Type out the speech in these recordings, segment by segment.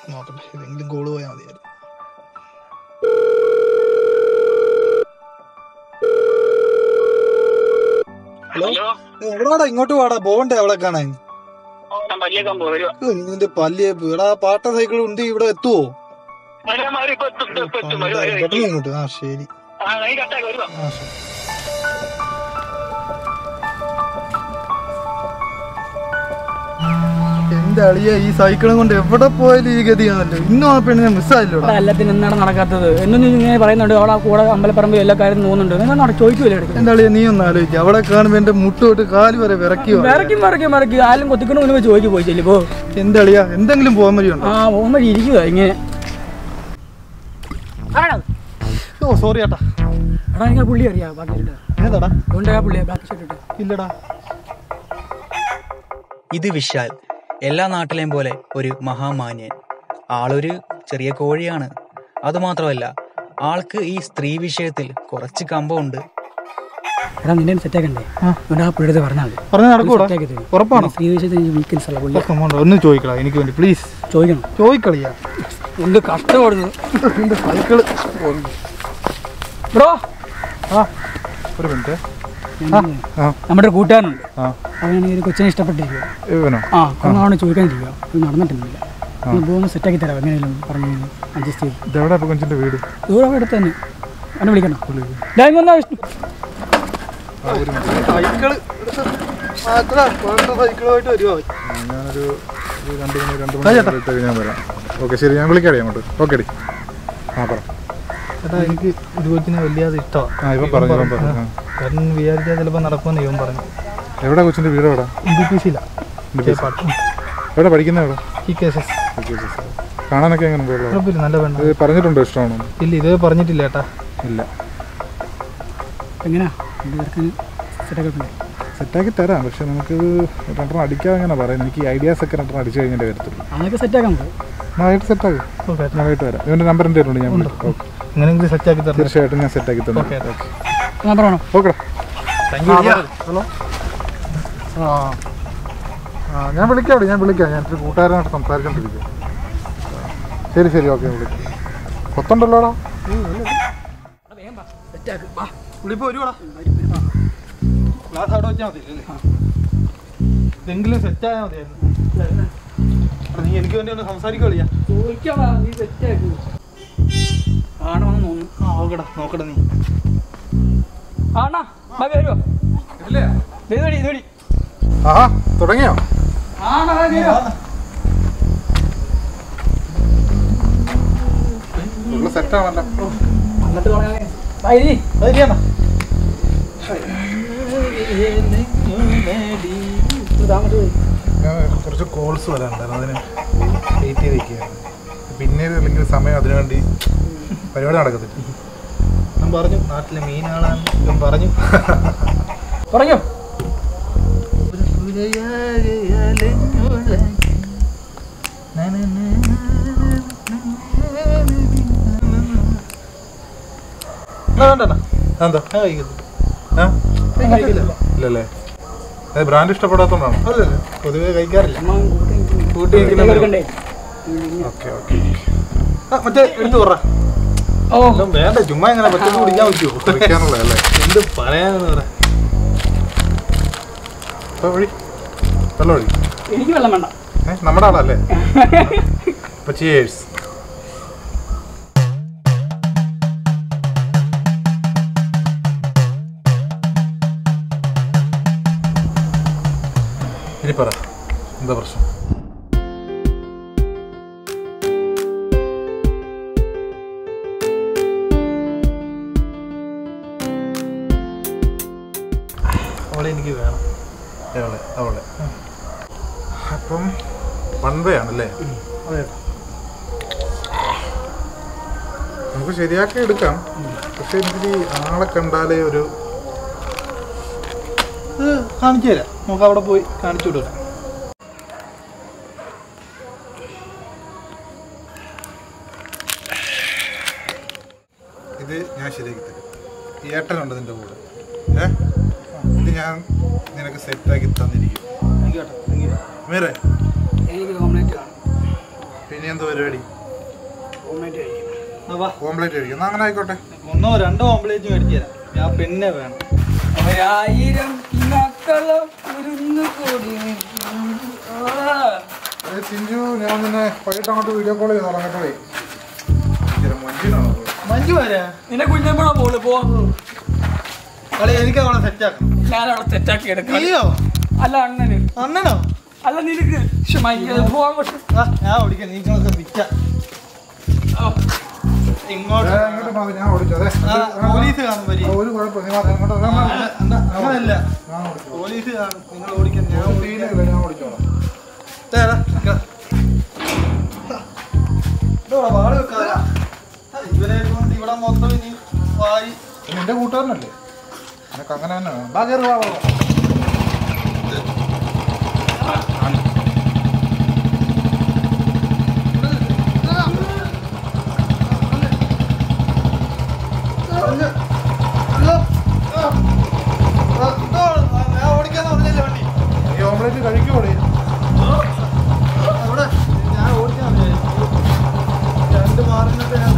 നോക്കട്ടെ ഏതെങ്കിലും കോള് പോയാൽ മതിയായിരുന്നു ഹലോ ഹലോ എവിടാടാ ഇങ്ങോട്ട് വാടാ പോവണ്ടേ അവളെ കാണാൻ ഞാൻ പല്ലിയേക്കാൻ പോയി ഏ, നിന്റെ പല്ലിയെ എടാ പാട്ട സൈക്കിൾ ഉണ്ട് ഇവിടെ എത്തുവോ ഇപ്പൊ എത്തും ഇപ്പൊ എത്തും, എത്തും വരും, വരും, പെട്ടെന്ന് വരും. ഇങ്ങോട്ട് ആ ശരി ആ നീ കട്ടാക്കി വരുവാ ആ ശരി എന്റെ അളിയ ഈ സൈക്കിളും കൊണ്ട് എവിടെ പോയാലും ഈ ഗതിയാണല്ലോ ഇന്നും ആ പെണ്ണിനെ മിസ്സായില്ലോ ഇവിടെ എല്ലാത്തിനും എന്താണ് നടക്കാത്തത് എന്നും നീ ഇങ്ങനെ പറയുന്നുണ്ട് അവിടെ കൂടെ അമ്പലപ്പറമ്പ് എല്ലാ കാര്യം തോന്നുന്നുണ്ട് നിങ്ങൾ നട ചോദിക്കൂലേ ഇടയ്ക്ക് എന്റെ അളിയ നീ ഒന്ന് ആലോചിക്കുക അവളെ കാണുമ്പോ എന്റെ മുട്ട് തൊട്ട് കാല് വരെ വിറക്കിയോ വിറയ്ക്കും വിറയ്ക്കും വിറയ്ക്കും ആരും കൊത്തിക്കണ മുന്നേ ചോദിച്ചു പോയി ചെല്ലിപ്പോ എന്റെ അളിയ എന്തെങ്കിലും പോകാൻ വഴിയുണ്ടോ ആ പോകുമ്പോൾ ഇരിക്കുക ഇങ്ങനെ ആണോ ഓ സോറി ഏട്ടാ എടാ എനിക്ക് പുള്ളി അറിയാം ബാക്കി ഇട്ട് ഏതാടാ അതുകൊണ്ട് ആ പുള്ളിയെ ബാക്കി ഷർട്ട് ഇട്ട് ഇല്ലടാ ഇത് വിശാൽ എല്ലാ നാട്ടിലെയും പോലെ ഒരു മഹാമാന്യൻ ആളൊരു ചെറിയ കോഴിയാണ് അതുമാത്രമല്ല ആൾക്ക് ഈ സ്ത്രീ വിഷയത്തിൽ കുറച്ച് കമ്പമുണ്ട് എടാ നിന്നെ സെറ്റാക്കണ്ടേ അതുകൊണ്ട് ആ പുള്ളിയുടെ പറഞ്ഞാൽ മതി പറഞ്ഞു നടക്കൂടാ സെറ്റാക്കി തരും ഉറപ്പാണോ സ്ത്രീ വിഷയത്തിൽ വീക്കൻസ് ഉള്ള പുള്ളി കമ്മോണ്ടോ ഒന്ന് ചോദിക്കടാ എനിക്ക് വേണ്ടി പ്ലീസ് ചോദിക്കണം ചോദിക്കളിയാ എന്ത് കഷ്ടപ്പെടുന്നു എന്റെ സൈക്കിള് ബ്രോ ആ ഒരു മിനിറ്റ് ആ നമ്മുടെ ഒരു കൂട്ടുകാരനുണ്ട് ആ അവനാണെങ്കിൽ ഒരു കൊച്ചിനെ ഇഷ്ടപ്പെട്ടിരിക്കുക ഇവനോ ആ കുറഞ്ഞാണ് ചോദിക്കാനിരിക്കുക ഇത് നടന്നിട്ടൊന്നുമില്ല നീ പോകുന്ന സെറ്റാക്കി തരാം എങ്ങനെയാലും പറഞ്ഞു അഡ്ജസ്റ്റ് ചെയ്ത് ഇതെവിടെ കൊഞ്ചിന്റെ വീട് ദൂരം അവിടെ അടുത്ത് തന്നെ എന്നെ വിളിക്കണം ഡാങ് വന്നാ വിഷ്ണു സൈക്കിള് സൈക്കിളുമായിട്ട് വരുമോ ഞാനൊരു ഒരു രണ്ട് മണി രണ്ട് മണി ഇട്ട് ഞാൻ വരാം ഓക്കെ ശരി ഞാൻ വിളിക്കാടി അങ്ങോട്ട് ഓക്കെ ഡി ആ പറ ചേട്ടാ എനിക്ക് ഒരു കൊച്ചിനെ വലിയത് ഇഷ്ടമാണ് ആ ഇവൻ പറഞ്ഞു ഇവൻ പറഞ്ഞു ആ. കാരണം വിചാരിച്ചാൽ ചിലപ്പോൾ നടക്കുമെന്ന് ഇവൻ പറഞ്ഞു എവിടെ കൊച്ചിൻ്റെ വീട് എവിടെ ബി പി സിയിലാ എവിടെ പഠിക്കുന്ന എവിടെ ഈ കേസസ് കാണാനൊക്കെ എങ്ങനെ ഉണ്ടല്ലോ കുഴപ്പമില്ല നല്ല പെണ്ണ ഇത് പറഞ്ഞിട്ടുണ്ടോ ഇഷ്ടമാണോ ഇല്ല ഇതേ പറഞ്ഞിട്ടില്ല ചേട്ടാ ഇല്ല എങ്ങനെയാ എൻ്റെ ചെറുക്കന് സെറ്റാക്കി വെക്കണ്ടേ സെറ്റാക്കി തരാം പക്ഷെ നമുക്കിത് രണ്ടെണ്ണം അടിക്കാതെ എങ്ങനെ പറയാം എനിക്ക് ഈ ഐഡിയാസ് ഒക്കെ രണ്ടെണ്ണം അടിച്ചു കഴിഞ്ഞാൽ വരത്തുള്ളൂ അതൊക്കെ സെറ്റാക്കാൻ പോകും ഞാൻ ആയിട്ട് സെറ്റാക്കും ഓക്കെ ഞാൻ വൈകിട്ട് വരാം ഇവൻ്റെ നമ്പർ എൻ്റെ കയ്യിലുണ്ട് ഞാൻ വിളിക്കാം ഓക്കെ എങ്ങനെയെങ്കിലും സെറ്റാക്കി തരണം തീർച്ചയായിട്ടും ഞാൻ സെറ്റാക്കി തന്നെ ഓക്കെ ഞാൻ പറയണോ ഓക്കെ ഹലോ ആ ആ ഞാൻ വിളിക്കാം അവിടെ ഞാൻ വിളിക്കാം ഞാൻ ഒരു കൂട്ടുകാരനായിട്ട് സംസാരിച്ചോണ്ടിരിക്കും ശരി ശരി ഓക്കെ വിളിക്കാം കൊത്തുണ്ടല്ലോടാ സെറ്റാക്ക് വാ പുള്ളിപ്പോ വരുവാടാ ക്ലാസ് അവിടെ വെച്ചാൽ മതി അല്ലേ ഇതെങ്കിലും സെറ്റായാൽ മതിയായിരുന്നു എടാ, നീ എനിക്ക് വേണ്ടി ഒന്ന് സംസാരിക്കളിയാ ചോദിക്കാ നീ സെറ്റാക്ക് ആണെന്ന് തോന്നുന്നു ആ നോക്കടാ നോക്കടാ നീ ആണാ ബാക്കി വരുമോ ഇതുവഴി ഇതുവഴി ആഹാ തുടങ്ങിയോ ആണോ വരുമോ ഫുള്ള് സെറ്റാണല്ലോ എന്നിട്ട് തുടങ്ങാൻ വൈരി ശരിയാണോ ഞാൻ കുറച്ച് കോൾസ് വരാനുണ്ടായിരുന്നു അതിന് വെയിറ്റ് ചെയ്ത് നിൽക്കുകയാണ് പിന്നീട് അല്ലെങ്കിൽ സമയം അതിനു വേണ്ടി പരിപാടി നടക്കത്തില്ല ഞാൻ പറഞ്ഞു നാട്ടിലെ മീനാളാണ് ഇവൻ പറഞ്ഞു പറഞ്ഞോ വേണ്ടണ്ണ എന്താ ഞാൻ കഴിക്കുന്നു ആ ഞാൻ കഴിക്കില്ല ഇല്ലല്ലേ അത് ബ്രാൻഡ് ഇഷ്ടപ്പെടാത്തതുകൊണ്ടാണോ അല്ലല്ല പൊതുവെ കഴിക്കാറില്ല കൂട്ടി കൂട്ടി കഴിക്കില്ല കൊടുക്കണ്ടേ ഓക്കെ ഓക്കെ ആ, മറ്റേ എടുത്തു പറ ഓ എല്ലാം വേണ്ട ചുമ്മാ എങ്ങനെ പറ്റുന്ന കുടിക്കാൻ പറ്റുമോ കുടിക്കാനുള്ളതല്ലേ എന്ത് പറയാനെന്ന് പറ ഇപ്പൊ വഴി വെള്ളം വഴി എനിക്ക് വെള്ളം വേണ്ട ഏ നമ്മുടെ ആളല്ലേ അപ്പൊ ചിയേഴ്സ് ഇനി പറ എന്താ പ്രശ്നം അവളെ എനിക്ക് വേണം അവളെ അവളെ അപ്പം വൺ വേ ആണല്ലേ അതെ നമുക്ക് ശരിയാക്കി എടുക്കാം പക്ഷെ എനിക്ക് ഈ ആളെ കണ്ടാലേ ഒരു ഇത് കാണിച്ചു തരാം നമുക്ക് അവിടെ പോയി കാണിച്ചു വിടുക ഇത് ഞാൻ ശരിയാക്കി തരും ഈ ഏട്ടനുണ്ട് നിന്റെ കൂടെ ഏ ഇത് ഞാൻ നിനക്ക് സെറ്റാക്കി തന്നിരിക്കും താങ്ക് യു കേട്ടോ താങ്ക് യു മീറേ എനിക്ക് കോംപ്ലീറ്റ് പിന്നെ ഇനി എന്ത് പരിപാടി ആ, വാ ഓംലേറ്റ് കഴിക്കും എന്നാ അങ്ങനെ ആയിക്കോട്ടെ ഒന്നോ രണ്ടോ ഓംപ്ലേറ്റ് മേടിച്ചു തരാം ഞാൻ പിന്നെ വേണം ഒരായിരം കിനാക്കളും ഉരുന്നു കൂടി ഏ, ചിഞ്ചു ഞാൻ നിന്നെ വൈകിട്ട് അങ്ങോട്ട് വീഡിയോ കോൾ ചെയ്തോളാം കേട്ടോളേ ഇച്ചിരി മൊഞ്ചിനാണോ മഞ്ജു വരാ നിന്നെ കുഞ്ഞമ്മണ പോള് പോ കളി എനിക്ക് അവളെ സെറ്റ് ആക്കണം ഞാൻ അവിടെ സെറ്റാക്കി എടുക്കാം നീയോ അല്ല അണ്ണന് അണ്ണനോ അല്ല നിനക്ക് ശ്ശെ, മയ്യ, പോവാൻ കുറച്ച് ആ, ഞാൻ ഓടിക്കാം നീങ്ങളൊക്കെ വിറ്റ ഇങ്ങോട്ട് ഇങ്ങോട്ട് മാറി ഞാൻ ഓടിച്ചു അതെ ആ, പോലീസ് കാണും വരി ഒരു കുഴപ്പമില്ല നീ മാറി അങ്ങോട്ട് വരാൻ ആ, മാറി. എന്താ, അങ്ങനല്ല ഞാൻ ഓടിച്ചു പോലീസ് കാണും നിങ്ങൾ ഓടിക്കാൻ ഞാൻ ഞാൻ ഫീലില്ല ഞാൻ ഓടിച്ചോളാം ദേ, ദാ, നിക്ക. ഇതോടാ, വാള് വെക്കാതെ. ആ, ഇവനെ കൊണ്ട് ഇവിടെ മൊത്തം ഇനി വായി ഇത് നിന്റെ കൂട്ടുകാരനല്ലേ നിനക്ക് അങ്ങനെ തന്നെ വേണം. വാ, കേറ്, വാ, വാ, വാ. ആ, ഇതോട്, ആ, ഞാൻ ഓടിക്കാന്ന് പറഞ്ഞല്ലേ വണ്ടി ഈ ഓംലേറ്റ് കഴിക്കുമോളേ അവിടെ ഞാൻ ഓടിക്കാൻ വിചാരിച്ചു. രണ്ട് മാറിനൊക്കെ ഞാൻ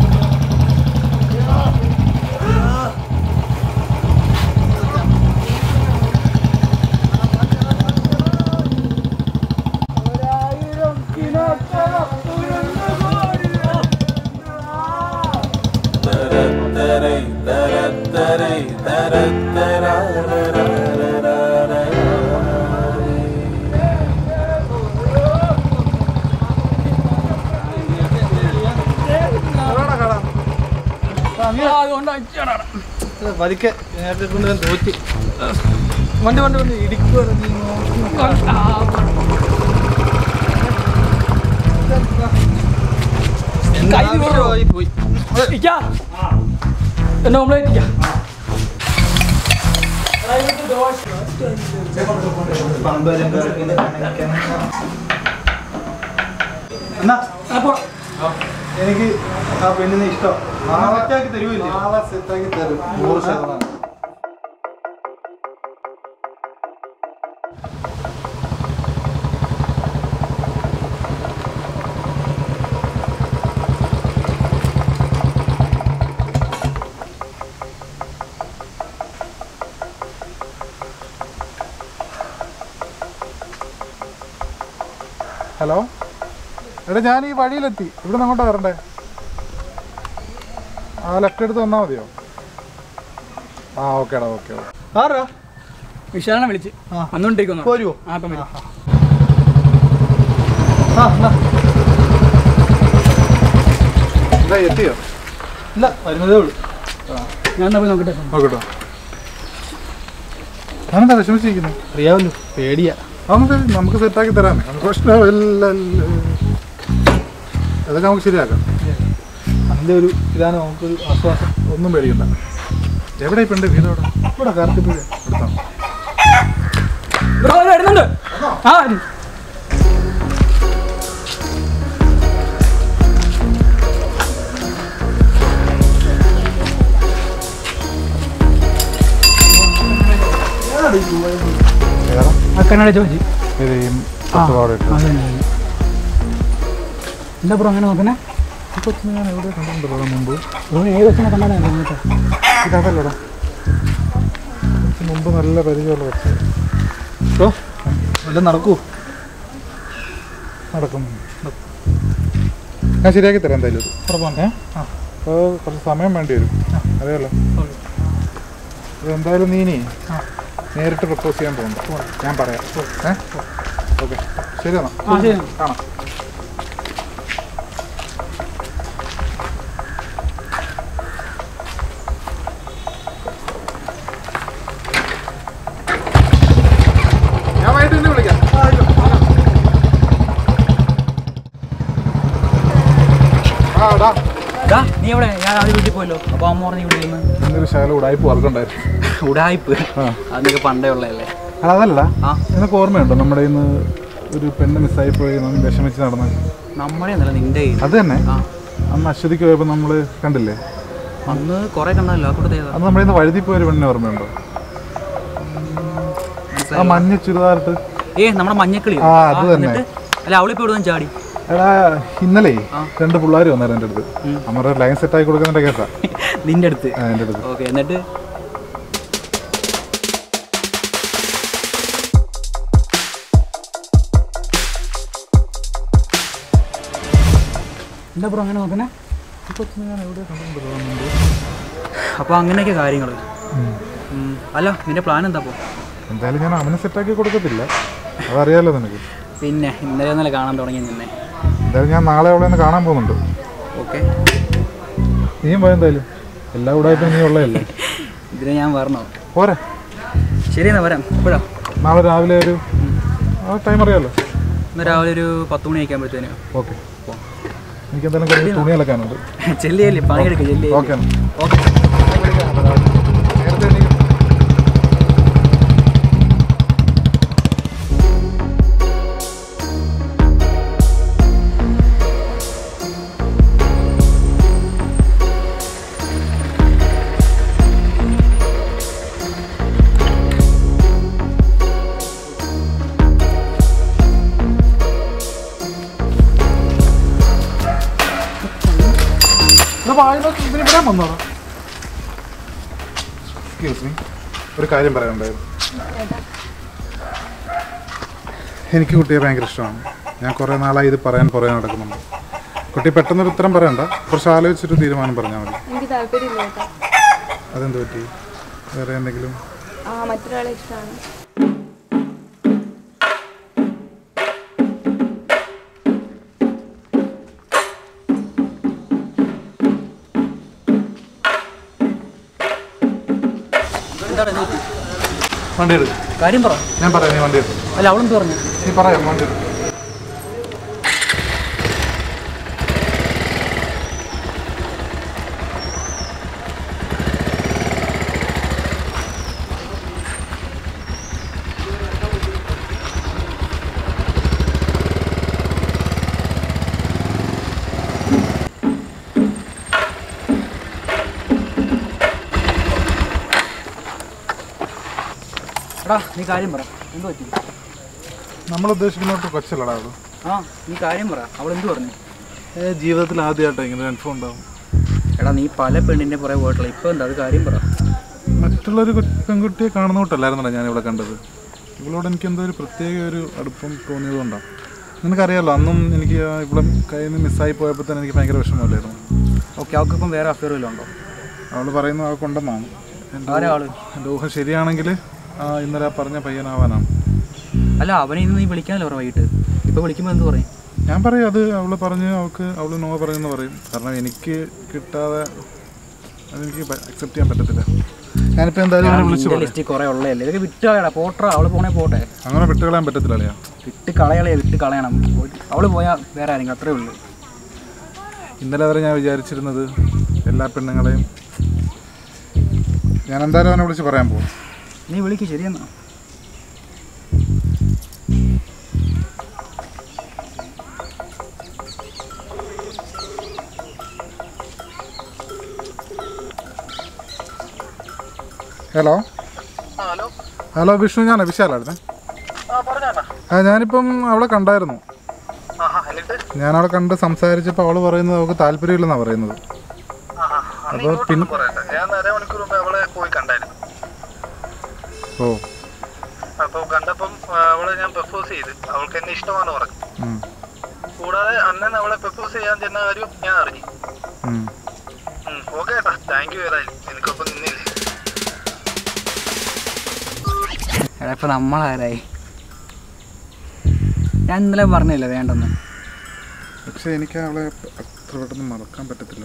അതുകൊണ്ട് അയച്ചാടാ ഇത് പതുക്കെ നേരത്തെ കൊണ്ട് ഞാൻ തോറ്റി വണ്ടി വണ്ടി വണ്ടി ഇടിക്കുവാണ് നീ നോക്കി. എന്റെ കൈ വീണോ? ആവശ്യമായി പോയി ഇരിക്കാ എന്നെ ഓംലേറ്റ് ഇരിക്കാം പമ്പരം കറക്കിന് കണക്കണം. എന്നാ അപ്പൊ എനിക്ക് ആ പെണ്ണിനെ ഇഷ്ടം സെറ്റാക്കി തരുമില്ല നാളെ സെറ്റാക്കി തരും നൂറ് ശതമാനം ഹലോ എടാ ഞാൻ ഈ വഴിയിലെത്തി ഇവിടെ നിന്ന് അങ്ങോട്ടാ വരണ്ടേ ആ ലെഫ്റ്റ് എടുത്ത് വന്നാൽ മതിയോ ആ ഓക്കേടാ ഓക്കെ ഓക്കെ ആരാ വിശാലിനെ വിളിച്ച് ആ. വന്നോണ്ടിരിക്കുന്നു പോരുവോ ആ ഇപ്പം വരും ആ എന്നാ എന്താ എത്തിയോ ഇല്ല വരുന്നതേ ഉള്ളൂ ഞാൻ എന്നാ പോയി നോക്കട്ടെ നോക്കട്ടോ ഞാനെന്താ വിഷമിച്ചിരിക്കുന്നത് അറിയാമല്ലോ പേടിയാ അതൊന്നും ശരി നമുക്ക് സെറ്റാക്കി തരാം നമുക്ക് പ്രശ്നമില്ല അതൊക്കെ നമുക്ക് ശരിയാക്കാം അതിന്റെ ഒരു ഇതാണ് നമുക്കൊരു ആശ്വാസം ഒന്നും പേടിക്കണ്ട എവിടെ ഇപ്പം ഉണ്ട് വീട് എവിടെ ഇവിടെ കാർത്തിപ്പുഴ എടുത്തോ ബ്രോ വരുന്നുണ്ട് ആ വരും. ആ കണ്ണട ചോദിച്ചു ഇത് ഈ പത്തുപാട് ഇട്ട്. എന്താ ബ്രോ അങ്ങനെ നോക്കണേ ഈ കൊച്ചിനെ ഞാൻ എവിടെ കണ്ടിട്ടുണ്ടല്ലോ മുമ്പ് ബ്രോ ഏത് വെച്ചാൽ കണ്ടാലേ കേട്ടോ ഇതല്ലടാ കുറച്ച് മുമ്പ് നല്ല പരിചയമുള്ള കൊച്ചു ഓ വല്ല നടക്കൂ നടക്കും ഞാൻ ശരിയാക്കി തരാം എന്തായാലും ഇത്. ഉറപ്പാണ് ഏ ആ അപ്പോൾ കുറച്ച് സമയം വേണ്ടി വരും അറിയാലോ ഇതെന്തായാലും നീ ഇനി നേരിട്ട് പ്രപ്പോസ് ചെയ്യാൻ പോകുന്നു ഞാൻ പറയാം ഏ ഓക്കെ ശരി എന്നാ ആ ശരി കാണാം ഞാൻ വൈകിട്ട് നിന്നെ വിളിക്കാം ആ എടാ ഡാ, നീ എവിടെ ഞാൻ ആദ്യം വീട്ടിൽ പോയല്ലോ അപ്പൊ അമ്മ പറഞ്ഞു ഇവിടെ ഇരുന്ന് ഇന്നൊരു ശകലം ഉടായ്പ വർക്കുണ്ടായിരുന്നു ഉടായിപ്പ് ആ അതൊക്കെ പണ്ടേ ഉള്ളതല്ലേ അല്ല, അതല്ല ആ. നിനക്ക് ഓർമ്മയുണ്ടോ നമ്മുടെ ഇന്ന് ഒരു പെണ്ണ് മിസ്സായി പോയി നമ്മൾ വിഷമിച്ച് നടന്ന് നമ്മുടെ ഒന്നല്ല നിന്റെ കയ്യിൽ അത് തന്നെ ആ അന്ന് അശ്വതിക്ക് പോയപ്പോൾ നമ്മൾ കണ്ടില്ലേ അന്ന് കുറെ കണ്ടല്ലോ ആ കൂട്ടത്തിൽ ഏതാ? അന്ന് നമ്മുടെ ഇന്ന് വഴുതി പോയൊരു പെണ്ണിനെ ഓർമ്മയുണ്ടോ ആ മഞ്ഞ ചുരിദാറിട്ട് ഏ നമ്മുടെ മഞ്ഞക്കിളി ആ, അത് തന്നെ. അല്ല അവളിപ്പോ ഇവിടെ ചാടി എടാ ഇന്നലെ രണ്ട് പിള്ളേർ വന്നായിരുന്നു എൻ്റെ അടുത്ത് നമ്മുടെ ലൈൻ സെറ്റ് ആക്കി കൊടുക്കുന്നതിന്റെ കേസാ നിന്റെ അടുത്ത് ആ, എൻ്റെ അടുത്ത് ഓക്കെ എന്നിട്ട് എന്താ ബ്രോ അങ്ങനെ നോക്കണേ അപ്പോൾ അങ്ങനെയൊക്കെ കാര്യങ്ങൾ അല്ല നിന്റെ പ്ലാൻ എന്താ അപ്പോൾ എന്തായാലും ഞാൻ അവനെ സെറ്റ് ആക്കി കൊടുക്കത്തില്ല അതറിയാലോ നിനക്ക് പിന്നെ ഇന്നലെ ഒന്നല്ലേ കാണാൻ തുടങ്ങി നിന്നെ എന്തായാലും ഞാൻ നാളെ അവളെ ഒന്ന് കാണാൻ പോകുന്നുണ്ട് ഓക്കെ നീയും പോയ എന്തായാലും എല്ലാ കൂടായിട്ടും നീ ഉള്ളതല്ലേ ഇതിന് ഞാൻ വരണോ പോരെ ശരി എന്നാ വരാം എപ്പോഴാ നാളെ രാവിലെ ഒരു ആ ടൈം അറിയാലോ ഇന്ന് രാവിലെ ഒരു പത്ത് മണി ആക്കുമ്പോഴത്തേനും ഓക്കെ എനിക്ക് എന്തായാലും കുറച്ച് തുണി അലക്കാനുണ്ട് ചെല്ലിയല്ലേ പണിയെടുക്കുക ചെല്ലി ഓക്കെ ഓക്കെ നേരത്തെ എണീക്കും. Excuse me. ഒരു കാര്യം പറയാനുണ്ടായിരുന്നു എനിക്ക് കുട്ടിയെ ഭയങ്കര ഇഷ്ടമാണ് ഞാൻ കുറേ നാളായി ഇത് പറയാൻ പുറകെ നടക്കുന്നുണ്ട് കുട്ടി പെട്ടെന്നൊരു ഉത്തരം പറയണ്ട കുറച്ച് ആലോചിച്ചിട്ട് തീരുമാനം പറഞ്ഞാൽ മതി എനിക്ക് താല്പര്യമില്ല കേട്ടോ അതെന്ത് പറ്റി വേറെ എന്തെങ്കിലും ആ മറ്റൊരാളെ ഇഷ്ടമാണ് എന്താണ് എന്ത് പറ്റി? വണ്ടി എടുക്കും കാര്യം പറ ഞാൻ പറയാം നീ വണ്ടി എടുക്കും അല്ല അവളെന്ത് പറഞ്ഞു നീ പറയാം വണ്ടി എടുക്കും എടാ നീ കാര്യം പറ എന്ത് പറ്റി നമ്മൾ ഉദ്ദേശിക്കുന്നോട്ട് കൊച്ചല്ലടാ അത് ആ നീ കാര്യം പറ അവൾ എന്ത് പറഞ്ഞു ജീവിതത്തിൽ ആദ്യമായിട്ടാണ് ഇങ്ങനെ അനുഭവം ഉണ്ടാവും എടാ നീ പല പെണ്ണിൻ്റെ പുറകെ പോയിട്ടുള്ള ഇപ്പൊ എന്താ അത് കാര്യം പറ മറ്റുള്ളൊരു കൊ- പെൺകുട്ടിയെ കാണുന്നോട്ടല്ലായിരുന്നല്ലോ ഞാൻ ഇവിടെ കണ്ടത് ഇവളോട് എനിക്ക് എന്തോ ഒരു പ്രത്യേക ഒരു അടുപ്പം തോന്നിയതുകൊണ്ടാണ് നിനക്കറിയാലോ അന്നും എനിക്ക് ആ ഇവിടെ കയ്യിൽ നിന്ന് മിസ്സായി പോയപ്പോൾ തന്നെ എനിക്ക് ഭയങ്കര വിഷമമല്ലായിരുന്നു ഓക്കെ അവൾക്കിപ്പം വേറെ അഫയർ വല്ലതും ഉണ്ടോ അവൾ പറയുന്നത് അവൾക്ക് ഉണ്ടെന്നാണ് എൻ്റെ ആരാ ആള് എൻ്റെ ഊഹം ശരിയാണെങ്കിൽ ആ ഇന്നലെ ആ പറഞ്ഞ പയ്യനാവാനാണ് അല്ല അവനെ ഇന്ന് നീ വിളിക്കാനല്ലോ പറ വൈകിട്ട് ഇപ്പൊ വിളിക്കുമ്പോൾ എന്ത് പറയും ഞാൻ പറയും അത് അവൾ പറഞ്ഞ് അവൾക്ക് അവൾ നോ പറയുമെന്ന് പറയും കാരണം എനിക്ക് കിട്ടാതെ അതെനിക്ക് അക്സെപ്റ്റ് ചെയ്യാൻ പറ്റത്തില്ല ഞാനിപ്പോൾ എന്തായാലും അവനെ വിളിച്ചു നിന്റെ പറയാം ലിസ്റ്റിൽ കുറെ ഉള്ളതല്ലേ ഇതൊക്കെ വിട്ട് കളയടാ പോട്ടറാ അവള് പോണേ പോട്ടെ അങ്ങനെ വിട്ടുകളയാൻ പറ്റത്തില്ല അളിയാ വിട്ട് കളയളേ വിട്ട് കളയണം അവള് പോയാൽ വേറെ ആരെങ്കിലും അത്രേ ഉള്ളൂ ഇന്നലെ വരെ ഞാൻ വിചാരിച്ചിരുന്നത് എല്ലാ പെണ്ണുങ്ങളെയും ഞാൻ എന്തായാലും അവനെ വിളിച്ച് പറയാൻ പോകും നീ വിളിക്ക് ശരിയെന്നാ ഹലോ ഹലോ ഹലോ വിഷ്ണു ഞാൻ വിശാലായിരുന്നേ ആ പറഞ്ഞാ ആ ഞാനിപ്പം അവളെ കണ്ടായിരുന്നു ആഹാ എന്നിട്ട് ഞാൻ അവളെ കണ്ട് സംസാരിച്ചപ്പോൾ അവൾ പറയുന്നത് അവൾക്ക് താല്പര്യമില്ലെന്നാണ് പറയുന്നത് ആഹാ അപ്പോൾ പിന്നെ പറയട്ടെ ഞാൻ അരമണിക്കൂർ മുമ്പ് അവളെ പോയി കണ്ടായിരുന്നു ഓ അപ്പോൾ കണ്ടപ്പം ആ, അവളെ ഞാൻ പ്രപ്പോസ് ചെയ്ത് അവൾക്ക് എന്നെ ഇഷ്ടമാണെന്ന് പറഞ്ഞു ഉം, കൂടാതെ അണ്ണൻ അവളെ പ്രപ്പോസ് ചെയ്യാൻ ചെന്ന കാര്യം ഞാൻ അറിഞ്ഞു ഉം. ഓക്കെ ഏട്ടാ താങ്ക് യു ഏതായാലും എനിക്കൊപ്പം നിന്നില്ലേ എടാ ഇപ്പൊ നമ്മളാരായി ഞാൻ ഇന്നലെ പറഞ്ഞില്ല വേണ്ടെന്ന് പക്ഷെ എനിക്ക് അവളെ അത്ര പെട്ടെന്ന് മറക്കാൻ പറ്റത്തില്ല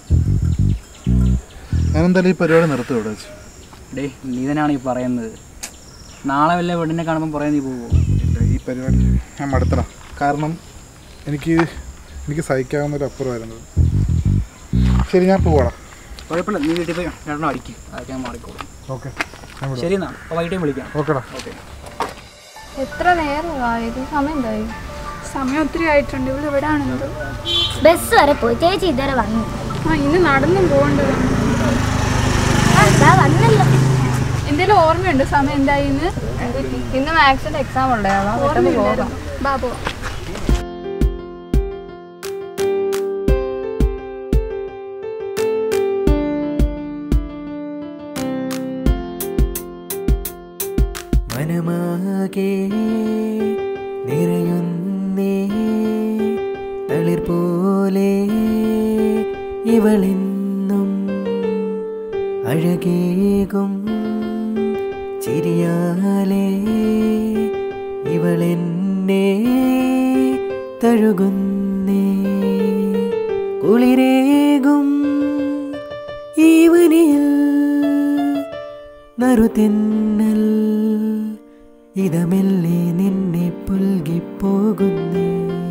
ഞാൻ എന്തായാലും ഈ പരിപാടി നിർത്തും ഇവിടെ വെച്ച് ഡേ നീ തന്നെയാണ് ഈ പറയുന്നത് നാളെ വല്ല പെണ്ണിനെ കാണുമ്പോൾ പറയാൻ നീ പോവോ ഇല്ല ഈ പരിപാടി ഞാൻ മടുത്തടാ കാരണം എനിക്ക് എനിക്ക് സഹിക്കാവുന്ന ഒരു അപ്പുറമായിരുന്നത് ശരി ഞാൻ പോവാടാ കുഴപ്പമില്ല നീ വീട്ടിൽ പോയി രണ്ടെണ്ണം അടിക്കും അതൊക്കെ ഞാൻ മാറിക്കോളും ഓക്കെ ഞാൻ വിടാം ശരി എന്നാ അപ്പോൾ വൈകിട്ടേ വിളിക്കാം ഓക്കെടാ ഓക്കെ എത്ര നേരമായത് സമയം എന്തായി സമയം ഒത്തിരി ആയിട്ടുണ്ട് ഇവിടെ ഇവിടെ ആണെന്തോ ബസ് വരെ പോയി ചേച്ചി ഇതുവരെ വന്നു ആ ഇന്ന് നടന്നും പോകേണ്ടതാണ് അതാ വന്നല്ലോ എന്തേലും ഓർമ്മയുണ്ട് സമയം എന്തായി ഇന്ന് ഇന്ന് മാത്സിന്റെ എക്സാം ഉണ്ടായിരുന്നു പെട്ടെന്ന് പോകാം ബാബോ നിറയുന്നേ തളിർ പോലെ ഇവളെന്നും അഴകേകും ചിരിയാലേ ഇവളെന്നെ തഴുകുന്നേ കുളിരേകും ഈവനിൽ നറുതെന്നൽ ഇതമെല്ലെ നിന്നെ പുൽകിപ്പോകുന്നേ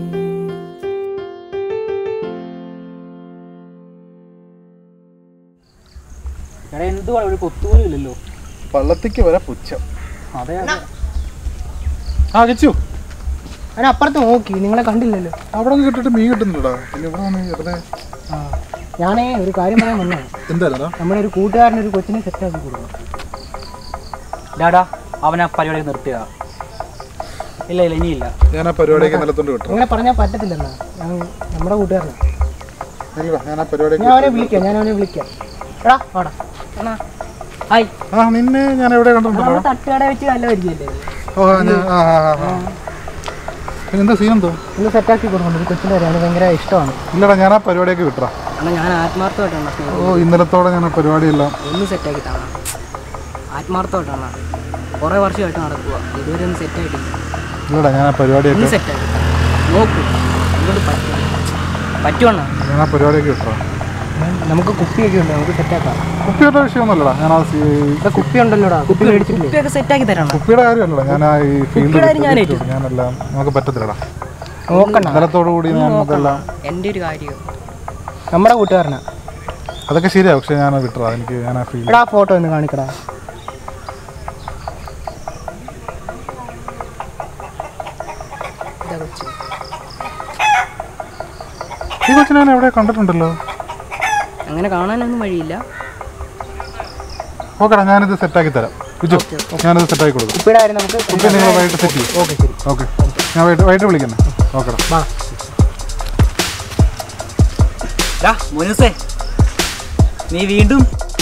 എടാ എന്തുവാ ഒരു കൊത്തുപോലും ഇല്ലല്ലോ പള്ളത്തേക്ക് വരെ പുച്ഛം അതെ അതെ ആ കിച്ചു ഞാൻ അപ്പുറത്ത് നോക്കി നിങ്ങളെ കണ്ടില്ലല്ലോ അവിടെ നിന്ന് കിട്ടിട്ട് മീൻ കിട്ടുന്നില്ലടാ പിന്നെ ഇവിടെ വന്ന് വെറുതെ ആ ഞാനേ ഒരു കാര്യം പറയാൻ വന്നതാണ് എന്തായിരുന്നാ നമ്മുടെ ഒരു കൂട്ടുകാരന് ഒരു കൊച്ചിനെ സെറ്റാക്കി കൊടുക്കണം ഡാടാ അവൻ ആ പരിപാടി നിർത്തുക ഇല്ല ഇല്ല ഇനിയില്ല ഞാൻ ആ പരിപാടിയൊക്കെ നിലത്തോണ്ട് വിട്ടു അങ്ങനെ പറഞ്ഞാൽ പറ്റത്തില്ലെന്നാ ഞാൻ നമ്മുടെ കൂട്ടുകാരനാണ് ഇല്ലടാ ഞാൻ ആ പരിപാടിയൊക്കെ ഞാൻ അവനെ വിളിക്കാം ഞാൻ അവനെ വിളിക്കാം എടാ വാടാ എന്നാ ഹായ് ആ നിന്നെ ഞാൻ എവിടെ കണ്ടിട്ടുണ്ടോ നമ്മൾ തട്ടുകട വെച്ച് നല്ല പരിചയല്ലേ ഓ ആ, ഞാൻ ആ ആ ആ, ആ പിന്നെ എന്താ സീൻ എന്തോ ഒന്ന് സെറ്റാക്കി കൊടുക്കണം ഒരു കൊച്ചിൻ്റെ കാര്യം അവന് ഭയങ്കര ഇഷ്ടമാണ് ഇല്ലടാ ഞാൻ ആ പരിപാടിയൊക്കെ വിട്ടടാ എന്നാൽ ഞാൻ ആത്മാർത്ഥമായിട്ടാണ് ഓ ഇന്നലത്തോടെ ഞാൻ ആ പരിപാടിയെല്ലാം ഒന്ന് സെറ്റാക്കി താണ ആത്മാർത്ഥമായിട്ടാണ് കുറേ വർഷമായിട്ട് നടക്കുക ഇതുവരെ ഒന്ന് സെറ്റായിട്ടില്ല ഇല്ലടാ ഞാൻ ആ പരിപാടിയൊക്കെ ഒന്ന് സെറ്റാക്കി നോക്കൂ എന്തുകൊണ്ട് പറ്റും പറ്റുവണ്ണ ഞാൻ ആ പരിപാടിയൊക്കെ വിട്ടടാ നമുക്ക് കുപ്പിയൊക്കെ ഉണ്ട് നമുക്ക് സെറ്റാക്കാം കുപ്പിയുടെ വിഷയമൊന്നുമല്ലടാ ഞാൻ ആ സീ- ഇവിടെ കുപ്പി ഉണ്ടല്ലോടാ കുപ്പി മേടിച്ചിട്ടില്ലേ കുപ്പിയൊക്കെ സെറ്റാക്കി തരണം കുപ്പിയുടെ കാര്യമല്ലടാ ഞാൻ ആ ഈ ഫീൽഡ് കാര്യം ഞാൻ ഏറ്റു. ഞാനെല്ലാം നമുക്ക് പറ്റത്തില്ലടാ നോക്കണ്ട ഇന്നലത്തോടു കൂടി ഞാൻ അതെല്ലാം എൻ്റെ ഒരു കാര്യം നമ്മുടെ കൂട്ടുകാരനാ അതൊക്കെ ശരിയാ പക്ഷെ ഞാൻ വിട്ടടാ എനിക്ക് ഞാൻ ആ ഫീൽഡ് എടാ ഫോട്ടോ ഒന്ന് കാണിക്കടാ ഇതാ കൊച്ച്. ഈ കൊച്ചിനെ ഞാൻ എവിടെ കണ്ടിട്ടുണ്ടല്ലോ അങ്ങനെ കാണാനൊന്നും വഴിയില്ല ഓക്കെടാ ഞാനിത് സെറ്റാക്കി തരാം വിജു ഞാനിത് സെറ്റാക്കി കൊടുക്കും കുപ്പിയുടെ കാര്യം നമുക്ക് കുപ്പി നിങ്ങൾ വൈകിട്ട് സെറ്റ് ചെയ്യും ഓക്കെ ശരി ഓക്കെ ഞാൻ വൈകിട്ട് വൈകിട്ട് വിളിക്കുന്നേ ഓക്കെടാ വാ മോനൂസേ നീ വീണ്ടും